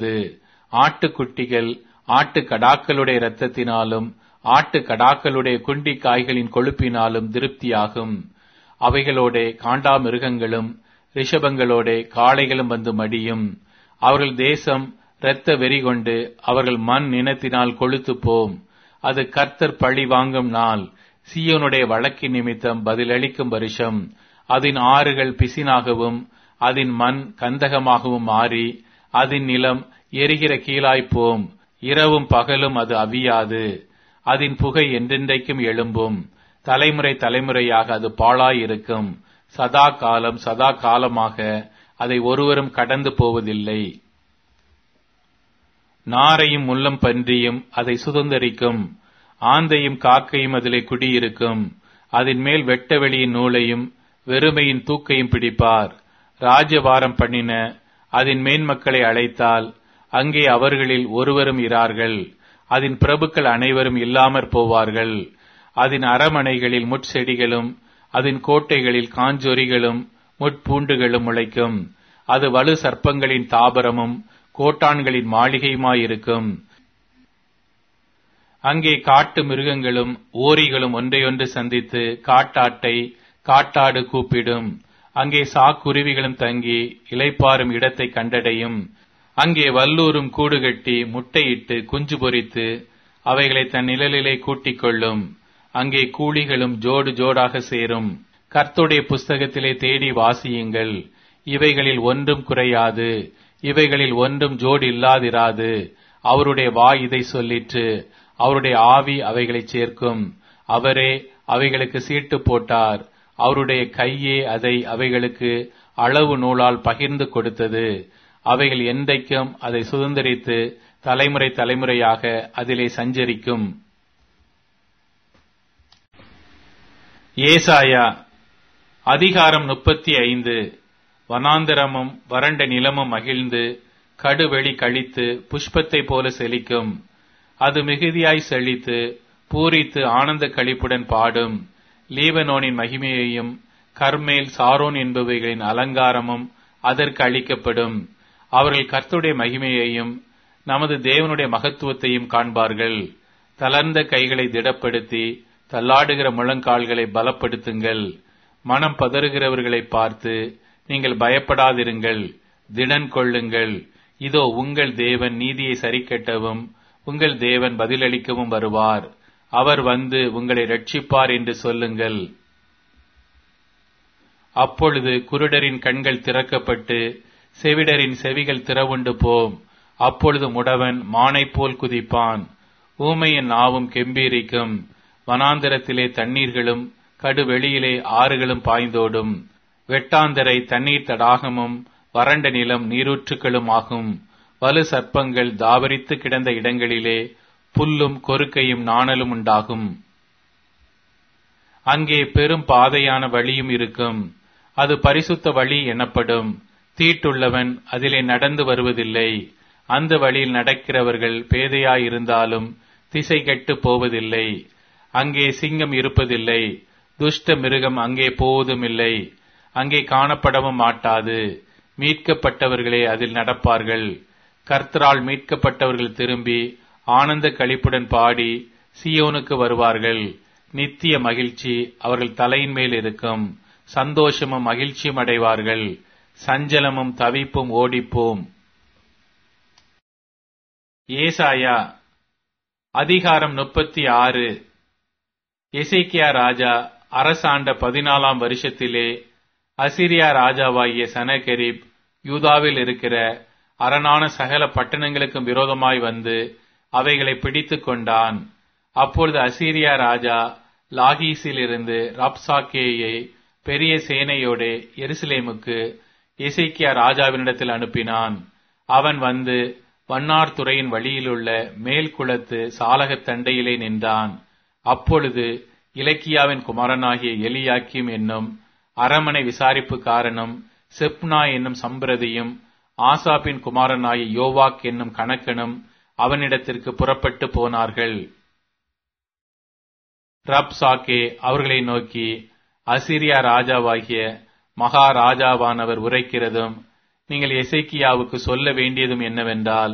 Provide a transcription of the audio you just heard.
உண்டாயிருக்கிறது ஆட்டுக்குட்டிகள் ஆட்டு கடாக்களுடைய இரத்தத்தினாலும் ஆட்டு கடாக்களுடைய குண்டி காய்களின் கொழுப்பினாலும் திருப்தியாகும் அவைகளோட காண்டாமிருகங்களும் ரிஷபங்களோட காளைகளும் வந்து மடியும் அவர்கள் தேசம் இரத்த வெறி கொண்டு அவர்கள் மண் நினத்தினால் கொழுத்து போம் அது கர்த்தர் பழி வாங்கும் நாள் சீயோனுடைய வழக்கின் நிமித்தம் பதிலளிக்கும் வருஷம் அதன் ஆறுகள் பிசினாகவும் அதன் மண் கந்தகமாகவும் மாறி அதன் நிலம் எரிகிற கீழாய்ப்போம் இரவும் பகலும் அது அவியாது அதன் புகை என்றென்றைக்கும் எழும்பும் தலைமுறை தலைமுறையாக அது பாழாயிருக்கும் சதா காலம் சதா காலமாக அதை ஒருவரும் கடந்து போவதில்லை நாரையும் முள்ளம் பன்றியும் அதை சுதந்தரிக்கும் ஆந்தையும் காக்கையும் அதிலே குடியிருக்கும் அதன் மேல் வெட்ட வெளியின் நூலையும் வெறுமையின் தூக்கையும் பிடிப்பார் ராஜபாரம் பண்ணின அதன் மேன்மக்களை அழைத்தால் அங்கே அவர்களில் ஒருவரும் இரார்கள் அதன் பிரபுக்கள் அனைவரும் இல்லாமற் போவார்கள் அதன் அரமனைகளில் முட்செடிகளும் அதன் கோட்டைகளில் காஞ்சொரிகளும் முட்பூண்டுகளும் முளைக்கும் அது வலு சர்ப்பங்களின் தாபரமும் கோட்டான்களின் மாளிகையுமாயிருக்கும் அங்கே காட்டு மிருகங்களும் ஓரிகளும் ஒன்றையொன்று சந்தித்து காட்டாட்டை காட்டாடு கூப்பிடும் அங்கே சாக்குருவிகளும் தங்கி இலைப்பாரும் இடத்தை கண்டடையும் அங்கே வல்லூரும் கூடு கட்டி முட்டையிட்டு குஞ்சு பொரித்து அவைகளை தன் நிழலிலே கூட்டிக் கொள்ளும் அங்கே கூலிகளும் ஜோடு ஜோடாக சேரும் கர்த்துடைய புஸ்தகத்திலே தேடி வாசியுங்கள் இவைகளில் ஒன்றும் குறையாது இவைகளில் ஒன்றும் ஜோடு இல்லாதிராது அவருடைய வாய் இதை சொல்லிற்று அவருடைய ஆவி அவைகளை சேர்க்கும் அவரே அவைகளுக்கு சீட்டு போட்டார் அவருடைய கையே அதை அவைகளுக்கு அளவு நூலால் பகிர்ந்து கொடுத்தது அவைகள் என்றைக்கும் அதை சுதந்திரித்து தலைமுறை தலைமுறையாக அதிலே சஞ்சரிக்கும் ஏசாயா அதிகாரம் முப்பத்தி ஐந்து வனாந்தரமும் வறண்ட நிலமும் மகிழ்ந்து கடுவெளி கழித்து புஷ்பத்தை போல செழிக்கும் அது மிகுதியாய் செழித்து பூரித்து ஆனந்த கழிப்புடன் பாடும் லீபனோனின் மகிமையையும் கர்மேல் சாரோன் என்பவைகளின் அலங்காரமும் அதற்கு அளிக்கப்படும் அவர்கள் கர்த்துடைய மகிமையையும் நமது தேவனுடைய மகத்துவத்தையும் காண்பார்கள் தளர்ந்த கைகளை திடப்படுத்தி தள்ளாடுகிற முழங்கால்களை பலப்படுத்துங்கள் மனம் பதறுகிறவர்களை பார்த்து நீங்கள் பயப்படாதிருங்கள் திடன் கொள்ளுங்கள் இதோ உங்கள் தேவன் நீதியை சரிக்கட்டவும் உங்கள் தேவன் பதிலளிக்கவும் வருவார் அவர் வந்து உங்களை ரட்சிப்பார் என்று சொல்லுங்கள் அப்பொழுது குருடரின் கண்கள் திறக்கப்பட்டு செவிடரின் செவிகள் திறவுண்டு போம் அப்பொழுது முடவன் மானை போல் குதிப்பான் ஊமையின் நாவும் கெம்பீரிக்கும் வனாந்தரத்திலே தண்ணீர்களும் கடுவெளியிலே ஆறுகளும் பாய்ந்தோடும் வெட்டாந்தரை தண்ணீர் தடாகமும் வறண்ட நிலம் நீரூற்றுக்களும் ஆகும் வலு சர்ப்பங்கள் தாவரித்து கிடந்த இடங்களிலே புல்லும் கொறுக்கையும் நாணலும் உண்டாகும் அங்கே பெரும் பாதையான வழியும் இருக்கும் அது பரிசுத்த வழி எனப்படும் தீட்டுள்ளவன் அதிலே நடந்து வருவதில்லை அந்த வழியில் நடக்கிறவர்கள் பேதையாயிருந்தாலும் திசை கெட்டு போவதில்லை அங்கே சிங்கம் இருப்பதில்லை துஷ்ட மிருகம் அங்கே போவதுமில்லை அங்கே காணப்படவும் மாட்டாது மீட்கப்பட்டவர்களே அதில் நடப்பார்கள் கர்த்தரால் மீட்கப்பட்டவர்கள் திரும்பி ஆனந்த கழிப்புடன் பாடி சியோனுக்கு வருவார்கள் நித்திய மகிழ்ச்சி அவர்கள் தலையின் மேல் இருக்கும் சந்தோஷமும் மகிழ்ச்சியும் அடைவார்கள் சஞ்சலமும் தவிப்பும் ஓடிப்போம் ஏசாயா அதிகாரம் முப்பத்தி ஆறு எசேக்கியா ராஜா அரசாண்ட பதினாலாம் வருஷத்திலே அசிரியா ராஜாவாகிய சனகெரிப் யூதாவில் இருக்கிற அரணான சகல பட்டணங்களுக்கும் விரோதமாய் வந்து அவைகளை பிடித்துக் கொண்டான் அப்பொழுது அசீரியா ராஜா லாகீஸில் இருந்து ரப்சாக்கேயை பெரிய சேனையோடு எருசலேமுக்கு இசைக்கியா ராஜாவினிடத்தில் அனுப்பினான் அவன் வந்து வண்ணார் துறையின் வழியிலுள்ள மேல் குளத்து சாலகத் தண்டையிலே நின்றான் அப்பொழுது இலக்கியாவின் குமாரனாகிய எலியாக்கிம் என்னும் அரமனை விசாரிப்புக்காரனும் செப்னா என்னும் சம்பிரதியும் ஆசாப்பின் குமாரனாகிய யோவாக் என்னும் கணக்கனும் அவனிடத்திற்கு புறப்பட்டு போனார்கள் ரப்சாக்கே அவர்களை நோக்கி அசிரியா ராஜாவாகிய மகாராஜாவானவர் உரைக்கிறதும் நீங்கள் எசைக்கியாவுக்கு சொல்ல வேண்டியதும் என்னவென்றால்